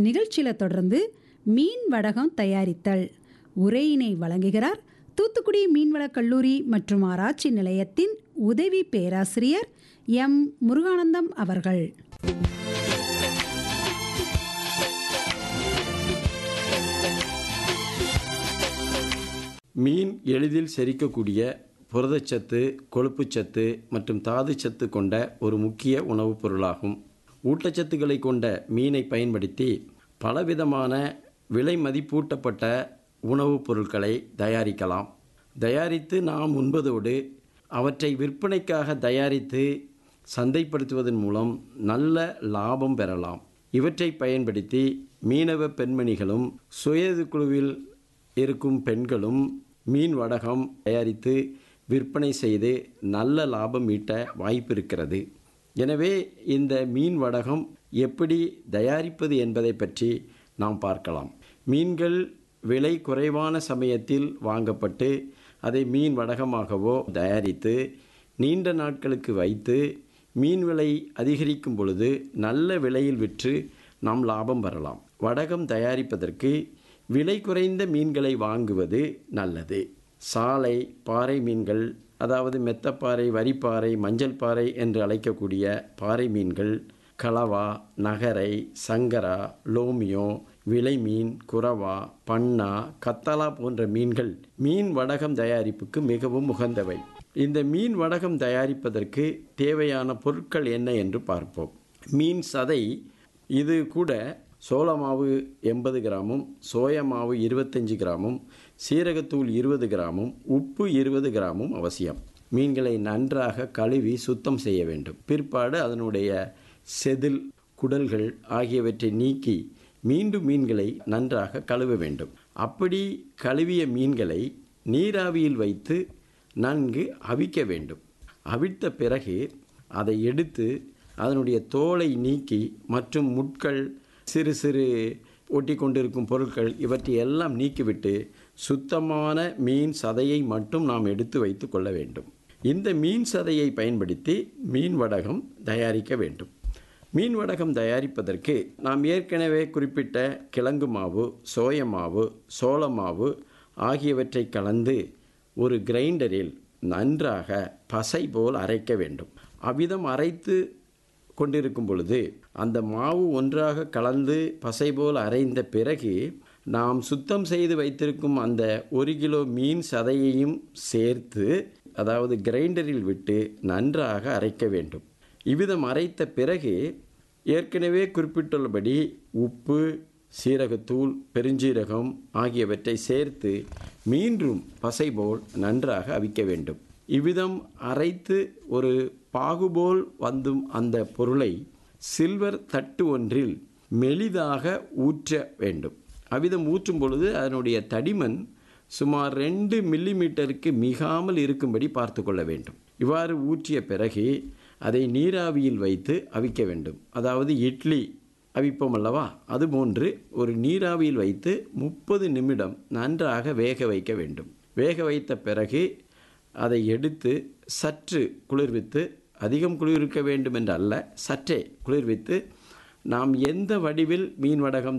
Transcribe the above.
நிகழ்ச்சியில் தொடர்ந்து மீன் வடகம் தயாரித்தல் உரையினை வழங்குகிறார் தூத்துக்குடி மீன்வளக் கல்லூரி மற்றும் ஆராய்ச்சி நிலையத்தின் உதவி பேராசிரியர் எம் முருகானந்தம் அவர்கள் மீன் எளிதில் செரிக்கக்கூடிய புரதச்சத்து கொழுப்புச்சத்து மற்றும் தாதுச்சத்து கொண்ட ஒரு முக்கிய உணவுப் பொருளாகும் ஊட்டச்சத்துக்களை கொண்ட மீனை பயன்படுத்தி பலவிதமான விலை மதிப்பூட்டப்பட்ட உணவுப் பொருட்களை தயாரிக்கலாம் தயாரித்து நாம் உண்பதோடு அவற்றை விற்பனைக்காக தயாரித்து சந்தைப்படுத்துவதன் மூலம் நல்ல லாபம் பெறலாம் இவற்றை பயன்படுத்தி மீனவ பெண்மணிகளும் சுயது குழுவில் இருக்கும் பெண்களும் மீன் வடகம் தயாரித்து விற்பனை செய்து நல்ல லாபம் ஈட்ட வாய்ப்பு இருக்கிறது எனவே இந்த மீன் வடகம் எப்படி தயாரிப்பது என்பதை பற்றி நாம் பார்க்கலாம் மீன்கள் விலை குறைவான சமயத்தில் வாங்கப்பட்டு அதை மீன் வடகமாகவோ தயாரித்து நீண்ட நாட்களுக்கு வைத்து மீன் விலை அதிகரிக்கும் பொழுது நல்ல விலையில் விற்று நாம் லாபம் பெறலாம் வடகம் தயாரிப்பதற்கு விலை குறைந்த மீன்களை வாங்குவது நல்லது சாலை பாறை மீன்கள் அதாவது மெத்தப்பாறை வரிப்பாறை மஞ்சள் பாறை என்று அழைக்கக்கூடிய பாறை மீன்கள் கலவா நகரை சங்கரா லோமியோ விலைமீன் குறவா பண்ணா கத்தலா போன்ற மீன்கள் மீன் வடகம் தயாரிப்புக்கு மிகவும் உகந்தவை இந்த மீன் வடகம் தயாரிப்பதற்கு தேவையான பொருட்கள் என்ன என்று பார்ப்போம் மீன் சதை இது கூட சோள மாவு எண்பது கிராமும் சோயா மாவு இருபத்தஞ்சி கிராமும் சீரகத்தூள் இருபது கிராமும் உப்பு இருபது கிராமும் அவசியம் மீன்களை நன்றாக கழுவி சுத்தம் செய்ய வேண்டும் பிற்பாடு அதனுடைய செதில் குடல்கள் ஆகியவற்றை நீக்கி மீண்டும் மீன்களை நன்றாக கழுவ வேண்டும் அப்படி கழுவிய மீன்களை நீராவியில் வைத்து நன்கு அவிக்க வேண்டும் அவிழ்த்த பிறகு அதை எடுத்து அதனுடைய தோலை நீக்கி மற்றும் முட்கள் சிறு சிறு ஒட்டி கொண்டிருக்கும் பொருட்கள் இவற்றை எல்லாம் நீக்கிவிட்டு சுத்தமான மீன் சதையை மட்டும் நாம் எடுத்து வைத்து கொள்ள வேண்டும் இந்த மீன் சதையை பயன்படுத்தி மீன் வடகம் தயாரிக்க வேண்டும் மீன் வடகம் தயாரிப்பதற்கு நாம் ஏற்கனவே குறிப்பிட்ட கிழங்கு மாவு சோய மாவு சோள மாவு ஆகியவற்றை கலந்து ஒரு கிரைண்டரில் நன்றாக பசை போல் அரைக்க வேண்டும் அவ்விதம் அரைத்து கொண்டிருக்கும் பொழுது அந்த மாவு ஒன்றாக கலந்து பசை போல் அரைந்த பிறகு நாம் சுத்தம் செய்து வைத்திருக்கும் அந்த ஒரு கிலோ மீன் சதையையும் சேர்த்து அதாவது கிரைண்டரில் விட்டு நன்றாக அரைக்க வேண்டும் இவ்விதம் அரைத்த பிறகு ஏற்கனவே குறிப்பிட்டுள்ளபடி உப்பு சீரகத்தூள் பெருஞ்சீரகம் ஆகியவற்றை சேர்த்து மீண்டும் பசை போல் நன்றாக அவிக்க வேண்டும் இவ்விதம் அரைத்து ஒரு பாகுபோல் வந்தும் அந்த பொருளை சில்வர் தட்டு ஒன்றில் மெலிதாக ஊற்ற வேண்டும் அவ்விதம் ஊற்றும் பொழுது அதனுடைய தடிமன் சுமார் ரெண்டு மில்லி மீட்டருக்கு மிகாமல் இருக்கும்படி பார்த்து கொள்ள வேண்டும் இவ்வாறு ஊற்றிய பிறகு அதை நீராவியில் வைத்து அவிக்க வேண்டும் அதாவது இட்லி அவிப்போம் அல்லவா அதுபோன்று ஒரு நீராவியில் வைத்து முப்பது நிமிடம் நன்றாக வேக வைக்க வேண்டும் வேக வைத்த பிறகு அதை எடுத்து சற்று குளிர்வித்து அதிகம் குளிர்விக்க வேண்டும் என்று அல்ல சற்றே குளிர்வித்து நாம் எந்த வடிவில் மீன் வடகம்